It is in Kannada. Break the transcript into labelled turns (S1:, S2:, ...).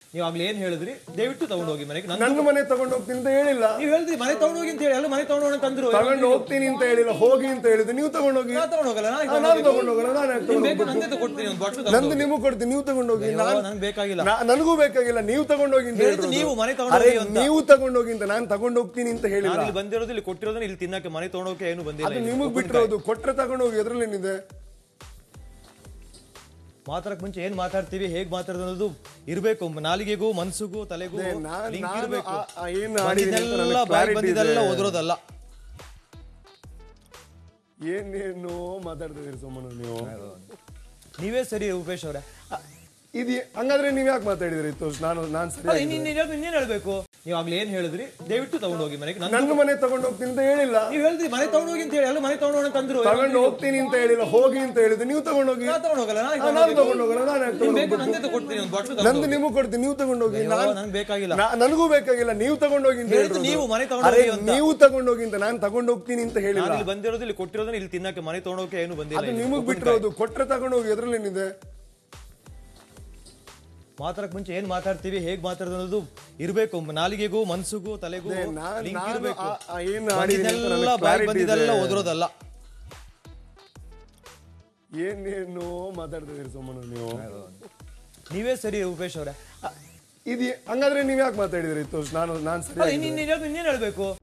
S1: ನೀವು ಆಗ್ಲೇ ಏನ್ ಹೇಳಿದ್ರಿ ದಯವಿಟ್ಟು ತಗೊಂಡು ಹೋಗಿ ಮನೆಗೆ ನನ್ನ
S2: ನನ್ನ ಮನೆ ತಗೊಂಡು ಹೋಗ್ತೀನಿ ಅಂತ ಹೇಳಿಲ್ಲ
S1: ನೀವು ಹೇಳಿದ್ರಿ ಮನೆ ತಗೊಂಡು ಹೋಗಿ ಅಂತ ಹೇಳಿ ಎಲ್ಲ ಮನೆ ತಗೊಂಡು ಹೋಗಿ ತಂದ್ರು
S2: ತಗೊಂಡು ಹೋಗ್ತೀನಿ ಅಂತ ಹೇಳಿಲ್ಲ ಹೋಗಿ ಅಂತ ಹೇಳಿದ್ರೆ ನೀವು ತಗೊಂಡು ಹೋಗಿ
S1: ನಾ ತಗೊಂಡು ಹೋಗಲ್ಲ ನಾನು
S2: ಆ, ನಾನು ತಗೊಂಡು ಹೋಗಲ್ಲ ನಾನು ಯಾಕೆ
S1: ನಿಮ್ಗೆ
S2: ತಗೊಂಡು
S1: ಬೇಕು ನಂದೇ ತಗೊಡ್ತೀನಿ ಒಂದು ಬಾಟ್ಲು
S2: ನಂದು ನಿಮಗೆ ಕೊಡ್ತೀನಿ ನೀವು ತಗೊಂಡು ಹೋಗಿ ನಾನು
S1: ನನಗೆ ಬೇಕಾಗಿಲ್ಲ
S2: ನಾ- ನನಗೂ ಬೇಕಾಗಿಲ್ಲ ನೀವು ತಗೊಂಡು ಹೋಗಿ ಅಂತ
S1: ಹೇಳಿದ್ದು
S2: ಹೇಳಿರೋದು.
S1: ನೀವು ಮನೆ ತಗೊಂಡು
S2: ಅರೆ
S1: ಹೋಗಿ ಅಂತ.
S2: ನೀವು ತಗೊಂಡು ಹೋಗಿ ಅಂತ ನಾನು ತಗೊಂಡು ಹೋಗ್ತೀನಿ ಅಂತ ಹೇಳಿಲ್ಲ
S1: ನಾನು ಇಲ್ಲಿ ಬಂದಿರೋದು ಇಲ್ಲಿ ಕೊಟ್ಟಿರೋದನ್ನ ಇಲ್ಲಿ ತಿನ್ನಕ್ಕೆ ಮನೆ ತಗೊಂಡು ಹೋಗಕ್ಕೆ ಏನು ಬಂದಿಲ್ಲ
S2: ಅದು
S1: ಇಲ್ಲಿ.
S2: ನಿಮಗ್ ಬಿಟ್ಟಿರೋದು ಕೊಟ್ರೆ ತಗೊಂಡು ಹೋಗಿ ಎದ್ರಲ್ಲೇನಿದೆ
S1: ಮಾತಾಡಕ್ ಮುಂಚೆ ಏನ್ ಮಾತಾಡ್ತೀವಿ ಹೇಗ್ ಮಾತಾಡೋದು ಅನ್ನೋದು ಇರ್ಬೇಕು ನಾಲಿಗೆಗೂ ಮನ್ಸಿಗೂ ತಲೆಗೂ
S2: ನಾನ್-
S1: ಲಿಂಕ್
S2: ನಾನು
S1: ಇರ್ಬೇಕು
S2: ಆ- ಆ ಏನ್ ಆಡಿದೀನಿ ಅಂತ ನನಗೆ
S1: ಬಂದಿದ್ದೆಲ್ಲ ಬಾಯಿ
S2: clarity
S1: ಬಂದಿದ್ದೆಲ್ಲ
S2: ಇದೆ.
S1: ಓದಿರೋದಲ್ಲ
S2: ಏನೇನು ಮಾತಾಡ್ತಿದ್ದೀರಿ ಸೋಮಣ್ಣ ನೀವು
S1: ನೀವೇ ಸರಿ ಉಪೇಶ್ ಅವರೇ
S2: ಆ, ಇದು ಹಂಗಾದ್ರೆ ನೀವ್ ಯಾಕೆ ಮಾತಾಡಿದ್ರಿ ತೋರ್ಸ್ ನಾನು ನಾನ್ ಸರಿ
S1: ಇನ್ನೇನ್ ಹೇಳ್ಬೇಕು ನೀವು ಆಗ್ಲೇ ಏನ್ ಹೇಳಿದ್ರಿ ದಯವಿಟ್ಟು ತಗೊಂಡು ಹೋಗಿ ಮನೆಗೆ ನನ್ನ
S2: ನನ್ನ ಮನೆ ತಗೊಂಡು ಹೋಗ್ತೀನಿ ಅಂತ ಹೇಳಿಲ್ಲ
S1: ನೀವು ಹೇಳಿದ್ರಿ ಮನೆ ತಗೊಂಡು ಹೋಗಿ ಅಂತ ಹೇಳಿ ಎಲ್ಲ ಮನೆ ತಗೊಂಡು ಹೋಗಿ ತಂದ್ರು
S2: ತಗೊಂಡು ಹೋಗ್ತೀನಿ ಅಂತ ಹೇಳಿಲ್ಲ ಹೋಗಿ ಅಂತ ಹೇಳಿದ್ರೆ ನೀವು ತಗೊಂಡು ಹೋಗಿ
S1: ನಾ ತಗೊಂಡು ಹೋಗಲ್ಲ ನಾನು
S2: ಆ, ನಾನು ತಗೊಂಡು ಹೋಗಲ್ಲ ನಾನು ಯಾಕೆ
S1: ನಿಮ್ಗೆ
S2: ತಗೊಂಡು
S1: ಬೇಕು ನಂದೇ ತಗೊಡ್ತೀನಿ ಒಂದು ಬಾಟ್ಲು
S2: ನಂದು ನಿಮಗೆ ಕೊಡ್ತೀನಿ ನೀವು ತಗೊಂಡು ಹೋಗಿ ನಾನು
S1: ನನಗೆ ಬೇಕಾಗಿಲ್ಲ
S2: ನಾ- ನನಗೂ ಬೇಕಾಗಿಲ್ಲ ನೀವು ತಗೊಂಡು ಹೋಗಿ ಅಂತ
S1: ಹೇಳಿದ್ದು
S2: ಹೇಳಿರೋದು.
S1: ನೀವು ಮನೆ ತಗೊಂಡು
S2: ಅರೆ
S1: ಹೋಗಿ ಅಂತ.
S2: ನೀವು ತಗೊಂಡು ಹೋಗಿ ಅಂತ ನಾನು ತಗೊಂಡು ಹೋಗ್ತೀನಿ ಅಂತ ಹೇಳಿಲ್ಲ
S1: ನಾನು ಇಲ್ಲಿ ಬಂದಿರೋದು ಇಲ್ಲಿ ಕೊಟ್ಟಿರೋದನ್ನ ಇಲ್ಲಿ ತಿನ್ನಕ್ಕೆ ಮನೆ ತಗೊಂಡು ಹೋಗಕ್ಕೆ ಏನು ಬಂದಿಲ್ಲ
S2: ಅದು
S1: ಇಲ್ಲಿ.
S2: ನಿಮಗ್ ಬಿಟ್ಟಿರೋದು ಕೊಟ್ರೆ ತಗೊಂಡು ಹೋಗಿ ಎದ್ರಲ್ಲೇನಿದೆ
S1: ಮಾತಾಡಕ್ ಮುಂಚೆ ಏನ್ ಮಾತಾಡ್ತೀವಿ ಹೇಗ್ ಮಾತಾಡೋದು ಅನ್ನೋದು ಇರ್ಬೇಕು ನಾಲಿಗೆಗೂ ಮನ್ಸಿಗೂ ತಲೆಗೂ
S2: ನಾನ್-
S1: ಲಿಂಕ್
S2: ನಾನು
S1: ಇರ್ಬೇಕು
S2: ಆ- ಆ ಏನ್ ಆಡಿದೀನಿ ಅಂತ
S1: ಬಂದಿದ್ದೆಲ್ಲ
S2: ನನಗೆ
S1: ಬಾಯಿ
S2: clarity
S1: ಬಂದಿದ್ದೆಲ್ಲ
S2: ಇದೆ.
S1: ಓದಿರೋದಲ್ಲ
S2: ಏನೇನು ಮಾತಾಡ್ತಿದ್ದೀರಿ ಸೋಮಣ್ಣ ನೀವು
S1: ನೀವೇ ಸರಿ ಉಪೇಶ್ ಅವರೇ
S2: ಆ, ಇದು ಹಂಗಾದ್ರೆ ನೀವ್ ಯಾಕೆ ಮಾತಾಡಿದ್ರಿ ತೋರ್ಸ್ ನಾನು ನಾನ್ ಸರಿ
S1: ಇನ್ನೇನ್ ಹೇಳ್ಬೇಕು